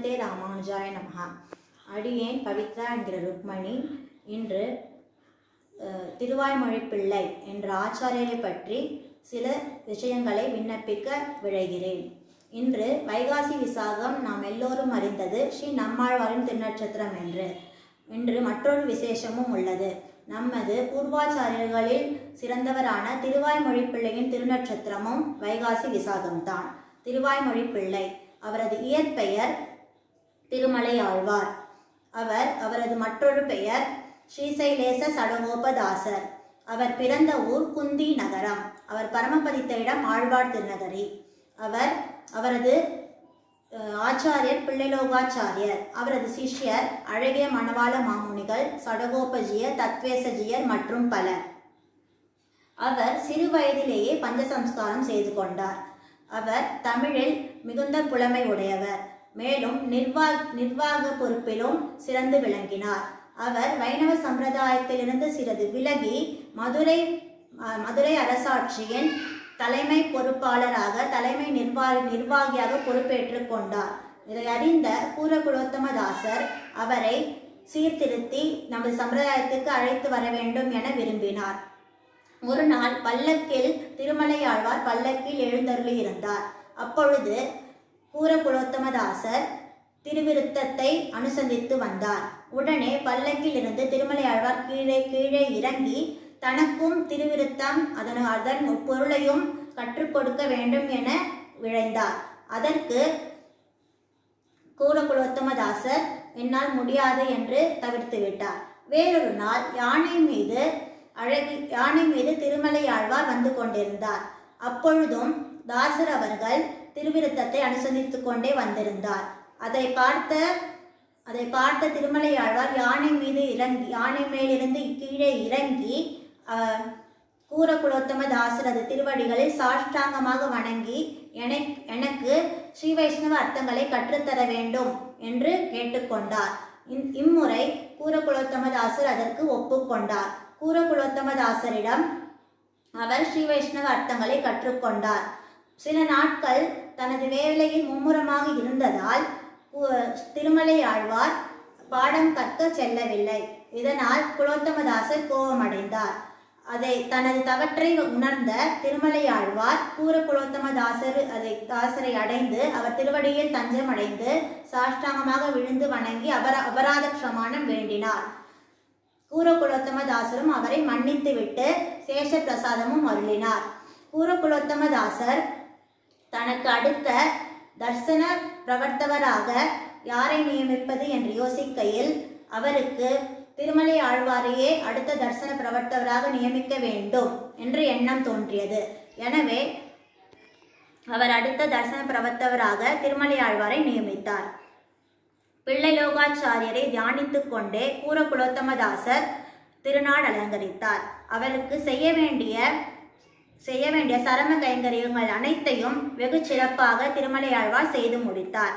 ஸ்ரீமதே ராமானுஜாய நமஹா அடியேன் பவித்ரா என்கிற ருக்மணி இன்று அஹ், திருவாய்மொழி பிள்ளை என்ற ஆச்சாரியரை பற்றி சில விஷயங்களை விண்ணப்பிக்க விழைகிறேன் இன்று வைகாசி விசாகம் நாம் எல்லோரும் அறிந்தது ஸ்ரீ நம்மாழ்வாரின் திருநட்சத்திரம் என்று இன்று மற்றொரு விசேஷமும் உள்ளது நமது பூர்வாச்சாரியர்களில் சிறந்தவரான திருவாய்மொழி பிள்ளையின் திருநட்சத்திரமும் வைகாசி விசாகம்தான் திருவாய்மொழி பிள்ளை அவரது இயற்பெயர் திருமலை ஆழ்வார் அவர் அவரது மற்றொரு பெயர் ஸ்ரீசைலேச சடகோபதாசர் அவர் பிறந்த ஊர் குந்தி நகரம் அவர் பரமபதித்த இடம் ஆழ்வார் திருநகரி அவர் அவரது அஹ், ஆச்சாரியர் பிள்ளைலோகாச்சாரியர் அவரது சிஷ்யர் அழகிய மணவாள மாமுனிகள் சடகோபஜியர் தத்வேசஜியர் மற்றும் பலர் அவர் சிறு வயதிலேயே பஞ்சசம்ஸ்காரம் செய்து கொண்டார் அவர் தமிழில் மிகுந்த புலமை உடையவர் மேலும் நிர்வாக நிர்வாக பொறுப்பிலும் சிறந்து விளங்கினார் அவர் வைணவ சம்பிரதாயத்திலிருந்து சிறிது விலகி மதுரை அஹ், மதுரை அரசாட்சியின் தலைமை பொறுப்பாளராக தலைமை நிர்வாகி நிர்வாகியாக பொறுப்பேற்றுக் கொண்டார் இதை அறிந்த கூரகுலோத்தமதாசர் அவரை சீர்திருத்தி நமது சம்பிரதாயத்துக்கு அழைத்து வர வேண்டும் என விரும்பினார் ஒரு நாள் பல்லக்கில் திருமலையாழ்வார் பல்லக்கில் எழுந்தருளி இருந்தார் அப்பொழுது கூரகுலோத்தமதாசர் திருவிருத்தத்தை அனுசந்தித்து வந்தார் உடனே பல்லக்கில் இருந்து திருமலையாழ்வார் கீழே கீழே இறங்கி தனக்கும் திருவிருத்தம் அதன் அதன் பொருளையும் கற்றுக் கொடுக்க வேண்டும் என விழைந்தார் அதற்கு கூரகுலோத்தமதாசர் என்னால் முடியாது என்று தவிர்த்து விட்டார் வேறொரு நாள் யானை மீது அழகி யானை மீது திருமலை ஆழ்வார் வந்து கொண்டிருந்தார் அப்பொழுதும் தாசர் அவர்கள் திருவிருத்தத்தை அனுசந்தித்துக் கொண்டே வந்திருந்தார் அதை பார்த்த அதை பார்த்த திருமலை ஆழ்வார் யானை மீது இறங்கி யானை மேலிருந்து கீழே இறங்கி ஆஹ், கூரகுலோத்தம தாசரது திருவடிகளில் சாஷ்டாங்கமாக வணங்கி எனக்கு எனக்கு ஸ்ரீ வைஷ்ணவ அர்த்தங்களை கற்றுத்தர வேண்டும் என்று கேட்டுக்கொண்டார் இம்- இம்முறை கூரகுலோத்தமதாசர் அதற்கு ஒப்புக்கொண்டார் கூரகுலோத்தமதாசரிடம் அவர் ஸ்ரீ வைஷ்ணவ அர்த்தங்களை கற்றுக்கொண்டார் சில நாட்கள் தனது வேலையில் மும்முரமாக இருந்ததால் கு- திருமலை ஆழ்வார் பாடம் கற்க செல்லவில்லை இதனால் குலோத்தமதாசர் கோபமடைந்தார் அதை தனது தவற்றை உணர்ந்த திருமலை ஆழ்வார் கூற குலோத்தமதாசர் அதை தாசரை அடைந்து அவர் திருவடியில் தஞ்சம் அடைந்து சாஷ்டாங்கமாக விழுந்து வணங்கி அபர அபராத க்ஷமானம் வேண்டினார் கூரகுலோத்தமதாசரும் அவரை மன்னித்துவிட்டு சேஷ பிரசாதமும் அருளினார் கூரகுலோத்தமதாசர் தனக்கு அடுத்த தர்சன பிரவர்த்தவராக யாரை நியமிப்பது என்று யோசிக்கையில் அவருக்கு திருமலை ஆழ்வாரையே அடுத்த தர்சன பிரவர்த்தவராக நியமிக்க வேண்டும் என்று எண்ணம் தோன்றியது எனவே அவர் அடுத்த தர்சன பிரவர்த்தவராக திருமலை ஆழ்வாரை நியமித்தார் பிள்ளைலோகாச்சாரியரை தியானித்துக் கொண்டே கூரகுலோத்தமதாசர் திருநாள் அலங்கரித்தார் அவருக்கு செய்ய வேண்டிய செய்ய வேண்டிய சரம கைங்கரியங்கள் அனைத்தையும் வெகு சிறப்பாக திருமலையாழ்வார் செய்து முடித்தார்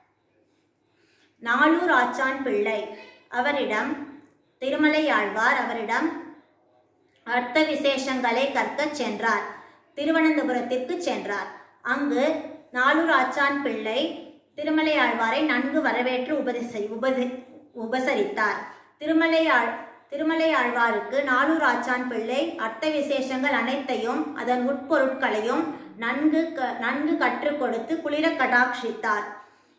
நாளூர் ஆச்சான் பிள்ளை அவரிடம் திருமலையாழ்வார் அவரிடம் அர்த்த விசேஷங்களை கற்கச் சென்றார் திருவனந்தபுரத்திற்கு சென்றார் அங்கு நாளூர் ஆச்சான் பிள்ளை திருமலை ஆழ்வாரை நன்கு வரவேற்று உபதேசி உபதி உபசரித்தார் திருமலை ஆழ் திருமலை ஆழ்வாருக்கு நாளூர் ஆச்சான் பிள்ளை அர்த்த விசேஷங்கள் அனைத்தையும் அதன் உட்பொருட்களையும் நன்கு க நன்கு கற்றுக் கொடுத்து குளிர கடாட்சித்தார்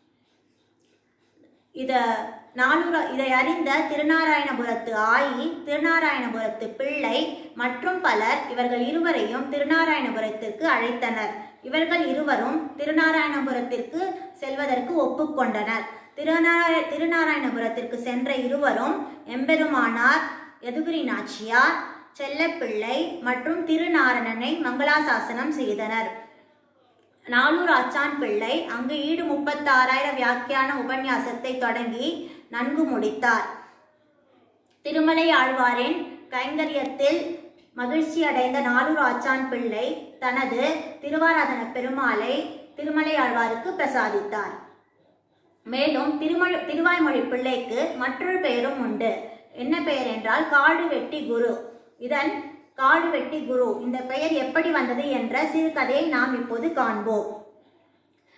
இத நானூறு இதை அறிந்த திருநாராயணபுரத்து ஆயி திருநாராயணபுரத்து பிள்ளை மற்றும் பலர் இவர்கள் இருவரையும் திருநாராயணபுரத்திற்கு அழைத்தனர் இவர்கள் இருவரும் திருநாராயணபுரத்திற்கு செல்வதற்கு ஒப்புக்கொண்டனர் திருநாராய திருநாராயணபுரத்திற்கு சென்ற இருவரும் எம்பெருமானார் யதுகிரி நாச்சியார் செல்லப்பிள்ளை மற்றும் திருநாரணனை மங்களாசாசனம் செய்தனர் நாளூர் ஆச்சான் பிள்ளை அங்கு ஈடு முப்பத்தாறாயிரம் வியாக்கியான உபன்யாசத்தை தொடங்கி நன்கு முடித்தார் திருமலை ஆழ்வாரின் கைங்கரியத்தில் மகிழ்ச்சி அடைந்த நாளூர் ஆச்சான் பிள்ளை தனது திருவாராதன பெருமாளை திருமலை ஆழ்வாருக்கு பிரசாதித்தார் மேலும் திருமொழி திருவாய்மொழி பிள்ளைக்கு மற்றொரு பெயரும் உண்டு என்ன பெயர் என்றால் காடு வெட்டி குரு இதன் காடு வெட்டி குரு இந்த பெயர் எப்படி வந்தது என்ற சிறுகதையை நாம் இப்போது காண்போம்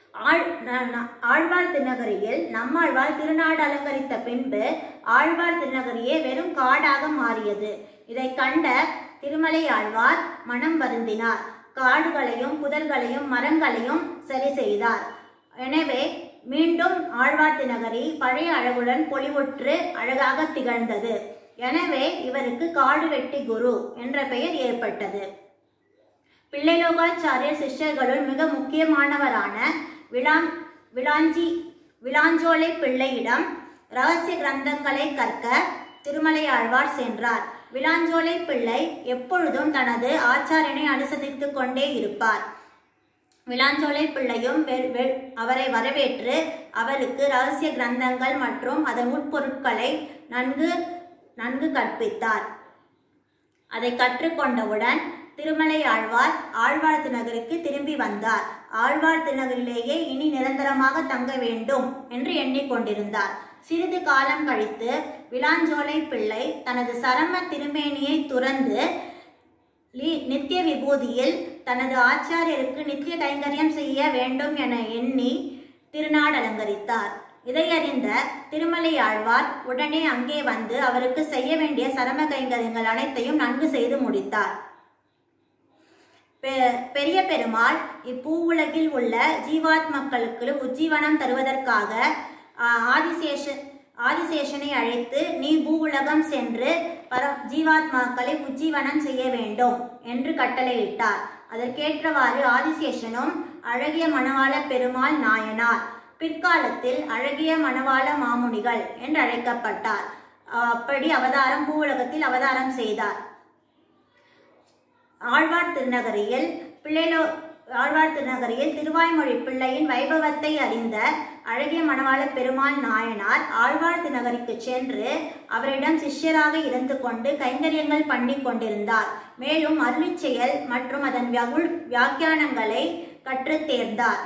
ஆழ் ந- ந- ஆழ்வார் திருநகரியில் நம்மாழ்வார் திருநாடு அலங்கரித்த பின்பு ஆழ்வார் திருநகரியே வெறும் காடாக மாறியது இதை கண்ட திருமலை ஆழ்வார் மனம் வருந்தினார் காடுகளையும் புதர்களையும் மரங்களையும் சரி செய்தார் எனவே மீண்டும் ஆழ்வார் திருநகரி பழைய அழகுடன் பொலிவுற்று அழகாக திகழ்ந்தது எனவே இவருக்கு காடு வெட்டி குரு என்ற பெயர் ஏற்பட்டது பிள்ளைலோகாச்சாரியர் சிஷ்யர்களுள் மிக முக்கியமானவரான விளாங் விளாஞ்சி விளாஞ்சோலை பிள்ளையிடம் ரகசிய கிரந்தங்களை கற்க திருமலை ஆழ்வார் சென்றார் விளாஞ்சோலை பிள்ளை எப்பொழுதும் தனது ஆச்சாரியனை அனுசரித்துக் கொண்டே இருப்பார் விளாஞ்சோலை பிள்ளையும் வெ- வெ- அவரை வரவேற்று அவருக்கு ரகசிய கிரந்தங்கள் மற்றும் அதன் உட்பொருட்களை நன்கு நன்கு கற்பித்தார் அதை கற்றுக்கொண்டவுடன் திருமலை ஆழ்வார் ஆழ்வார் திருநகருக்கு திரும்பி வந்தார் ஆழ்வார் திருநகரிலேயே இனி நிரந்தரமாக தங்க வேண்டும் என்று எண்ணிக்கொண்டிருந்தார் சிறிது காலம் கழித்து விளாஞ்சோலை பிள்ளை தனது சரம திருமேனியை துறந்து லீ- நித்திய விபூதியில் தனது ஆச்சாரியருக்கு நித்திய கைங்கரியம் செய்ய வேண்டும் என எண்ணி திருநாடு அலங்கரித்தார் இதை அறிந்த திருமலை ஆழ்வார் உடனே அங்கே வந்து அவருக்கு செய்ய வேண்டிய சரம கைங்கரியங்கள் அனைத்தையும் நன்கு செய்து முடித்தார் பெ- பெரிய பெருமாள் இப்பூவுலகில் உள்ள ஜீவாத்மக்களுக்கு உஜ்ஜீவனம் தருவதற்காக ஆ, ஆதிசேஷ ஆதிசேஷனை அழைத்து நீ பூவுலகம் சென்று பர ஜீவாத்மாக்களை உஜ்ஜீவனம் செய்ய வேண்டும் என்று கட்டளையிட்டார் அதற்கேற்றவாறு ஆதிசேஷனும் அழகிய மணவாள பெருமாள் நாயனார் பிற்காலத்தில் அழகிய மணவாள மாமுனிகள் என்று அழைக்கப்பட்டார் அப்படி அவதாரம் பூவுலகத்தில் அவதாரம் செய்தார் ஆழ்வார் திருநகரியில் பிள்ளைலோ ஆழ்வார் திருநகரியில் திருவாய்மொழி பிள்ளையின் வைபவத்தை அறிந்த அழகிய மணவாள பெருமாள் நாயனார் ஆழ்வார் திருநகருக்கு சென்று அவரிடம் சிஷ்யராக இருந்து கொண்டு கைங்கரியங்கள் பண்ணி கொண்டிருந்தார் மேலும் அருளிச் செயல் மற்றும் அதன் வியாகுள் வியாக்கியானங்களை கற்றுத் தேர்ந்தார்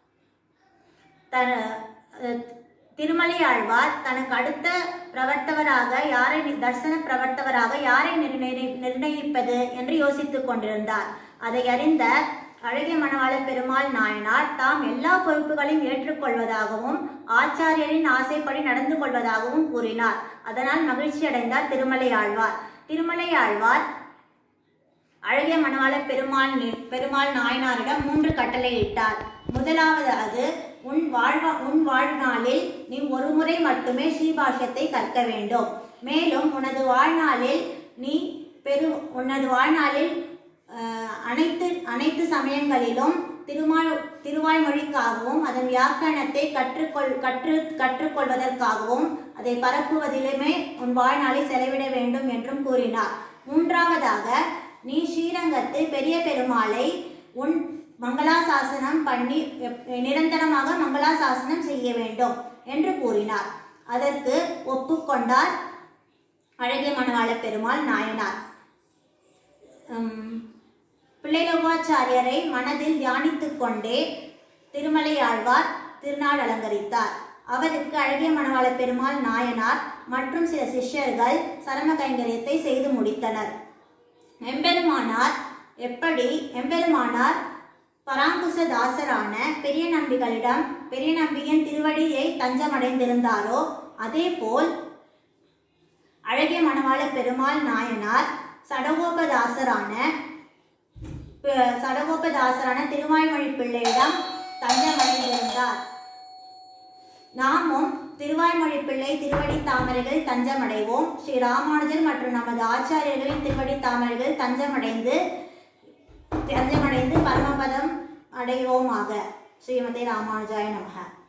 த- அஹ் திருமலை ஆழ்வார் தனக்கு அடுத்த பிரவர்த்தவராக யாரை நி- தர்சன பிரவர்த்தவராக யாரை நிர்ணயி- நிர்ணயிப்பது என்று யோசித்துக் கொண்டிருந்தார் அதை அறிந்த அழகிய மணவாள பெருமாள் நாயனார் தாம் எல்லா பொறுப்புகளையும் ஏற்றுக்கொள்வதாகவும் ஆச்சாரியரின் ஆசைப்படி நடந்து கொள்வதாகவும் கூறினார் அதனால் மகிழ்ச்சி அடைந்தார் திருமலை ஆழ்வார் திருமலை ஆழ்வார் அழகிய மணவாள பெருமாள் நி- பெருமாள் நாயனாரிடம் மூன்று கட்டளையிட்டார் முதலாவதாவது உன் வாழ்வ உன் வாழ்நாளில் நீ ஒரு முறை மட்டுமே ஸ்ரீபாஷ்யத்தை கற்க வேண்டும் மேலும் உனது வாழ்நாளில் நீ பெரு உனது வாழ்நாளில் அஹ், அனைத்து அனைத்து சமயங்களிலும் திருமால் திருவாய்மொழிக்காகவும் அதன் வியாக்கரணத்தை கற்றுக்கொள் கற்று கற்றுக்கொள்வதற்காகவும் அதை பரப்புவதிலுமே உன் வாழ்நாளை செலவிட வேண்டும் என்றும் கூறினார் மூன்றாவதாக நீ ஸ்ரீரங்கத்தில் பெரிய பெருமாளை உன் மங்களாசாசனம் பண்ணி எப்- நிரந்தரமாக மங்களாசாசனம் செய்ய வேண்டும் என்று கூறினார் அதற்கு ஒப்புக்கொண்டார் அழகிய மணவாள பெருமாள் நாயனார் உம், பிள்ளைலோகாச்சாரியரை மனதில் தியானித்துக் கொண்டே திருமலை ஆழ்வார் திருநாள் அலங்கரித்தார் அவருக்கு அழகிய மணவாள பெருமாள் நாயனார் மற்றும் சில சிஷ்யர்கள் சரம கைங்கரியத்தை செய்து முடித்தனர் எம்பெருமானார் எப்படி எம்பெருமானார் பராங்குச தாசரான பெரிய நம்பிகளிடம் பெரிய நம்பியின் திருவடியை தஞ்சமடைந்திருந்தாரோ அதேபோல் அழகிய மணவாள பெருமாள் நாயனார் சடகோபதாசரான ப- சடகோபதாசரான திருவாய்மொழி பிள்ளையிடம் தஞ்சமடைந்திருந்தார் நாமும் திருவாய்மொழி பிள்ளை திருவடி தாமரைகள் தஞ்சமடைவோம் ஸ்ரீ ராமானுஜர் மற்றும் நமது ஆச்சாரியர்களின் திருவடி தாமரைகள் தஞ்சமடைந்து தஞ்சமடைந்து பரமபதம் அடைவோமாக ஸ்ரீமதி ராமானுஜாய நமக